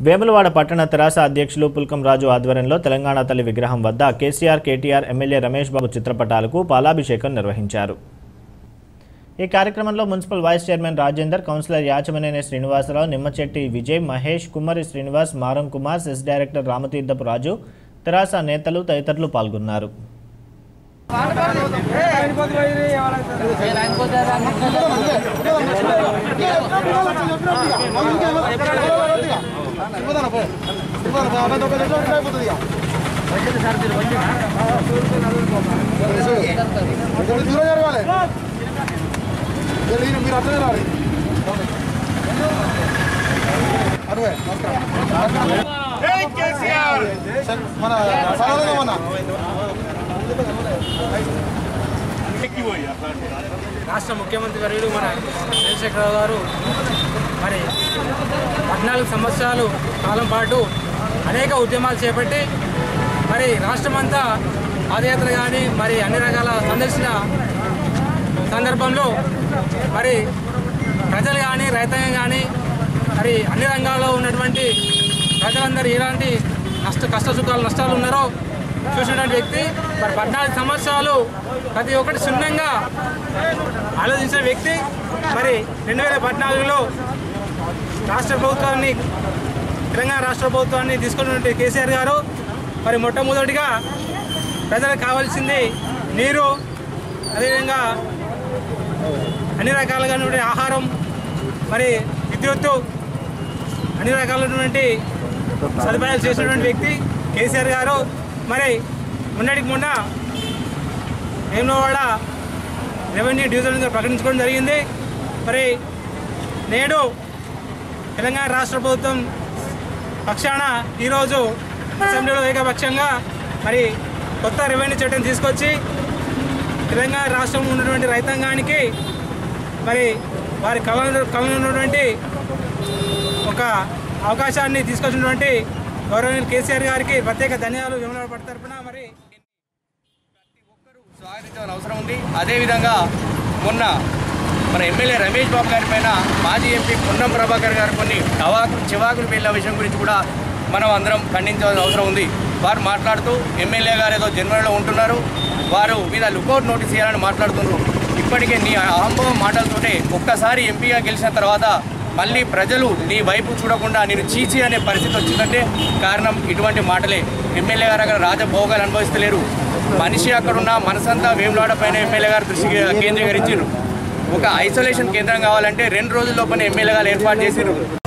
వేములవాడ పట్టణ తెరాస అధ్యక్షులు పుల్కం రాజు ఆధ్వర్యంలో తెలంగాణ తల్లి విగ్రహం వద్ద కేసీఆర్ కేటీఆర్ ఎమ్మెల్యే రమేష్ బాబు చిత్రపటాలకు పాలాభిషేకం నిర్వహించారు ఈ కార్యక్రమంలో municipal vice chairman Rajender councillor Yachamaneni Srinivasarao Nimmachetti Vijay Mahesh Kummari Srinivas Maram Kumar CESS director Ramatheerthapu Raju తెరాస నేతలు తదితరులు పాల్గొన్నారు దూరం జరగాలి మీరు అట్లనే రావాలి అటువే నమస్కారం సార్, మన సరళంగా మన రాష్ట్ర ముఖ్యమంత్రి వర్యులు మన చంద్రశేఖరరావు గారు మరి పద్నాలుగు సంవత్సరాలు కాలం పాటు అనేక ఉద్యమాలు చేపట్టి మరి రాష్ట్రమంతా పాదయాత్ర కానీ మరి అన్ని రకాల సందర్శన సందర్భంలో మరి ప్రజలు కానీ రైతాంగం కానీ మరి అన్ని రంగాల్లో ఉన్నటువంటి ప్రజలందరూ ఎలాంటి నష్ట కష్ట సుఖాలు నష్టాలు ఉన్నారో చూసినటువంటి వ్యక్తి మరి పద్నాలుగు సంవత్సరాలు ప్రతి ఒక్కటి శూన్యంగా ఆలోచించిన వ్యక్తి మరి రెండు వేల పద్నాలుగులో రాష్ట్ర ప్రభుత్వాన్ని తెలంగాణ రాష్ట్ర ప్రభుత్వాన్ని తీసుకున్నటువంటి కేసీఆర్ గారు మరి మొట్టమొదటిగా ప్రజలకు కావాల్సింది నీరు అదేవిధంగా అన్ని రకాలుగా ఆహారం మరి విద్యుత్తు అన్ని రకాలైనటువంటి సదుపాయాలు చేసినటువంటి వ్యక్తి కేసీఆర్ గారు మరి మొన్నటికి మొన్న వేములవాడ రెవెన్యూ డివిజన్గా ప్రకటించుకోవడం జరిగింది మరి నేడు తెలంగాణ రాష్ట్ర ప్రభుత్వం పక్షాన ఈరోజు అసెంబ్లీలో ఏకపక్షంగా మరి కొత్త రెవెన్యూ చట్టం తీసుకొచ్చి తెలంగాణ రాష్ట్రంలో ఉన్నటువంటి రైతాంగానికి మరి వారి కళ కళలో ఉన్నటువంటి ఒక అవకాశాన్ని తీసుకొచ్చినటువంటి గౌరవనీయులు కేసీఆర్ గారికి ప్రత్యేక ధన్యవాదాలు విమల పడి తరపున మరి స్వాగతించాల్సిన అవసరం ఉంది అదేవిధంగా మొన్న మన ఎమ్మెల్యే రమేష్ బాబు గారి పైన మాజీ ఎంపీ పొన్నం ప్రభాకర్ గారు కొన్ని అవాకులు చివాకులు పేర్ల విషయం గురించి కూడా మనం అందరం ఖండించాల్సిన అవసరం ఉంది వారు మాట్లాడుతూ ఎమ్మెల్యే గారు ఏదో జన్మలో ఉంటున్నారు వారు మీద లుకౌట్ నోటీస్ ఇవ్వాలని మాట్లాడుతున్నారు ఇప్పటికే నీ అహంభవం మాటలతోనే ఒక్కసారి ఎంపీగా గెలిచిన తర్వాత మళ్ళీ ప్రజలు నీ వైపు చూడకుండా నేను చీచి అనే పరిస్థితి వచ్చిందంటే కారణం ఇటువంటి మాటలే ఎమ్మెల్యే గారు అక్కడ రాజభోగాలు అనుభవిస్తలేరు మనిషి అక్కడున్న మనసంతా వేములాడ పైన ఎమ్మెల్యే గారు దృష్టి కేంద్రీకరించారు ఒక ఐసోలేషన్ కేంద్రం కావాలంటే రెండు రోజుల లోపల ఎమ్మెల్యే గారు ఏర్పాటు చేసిరు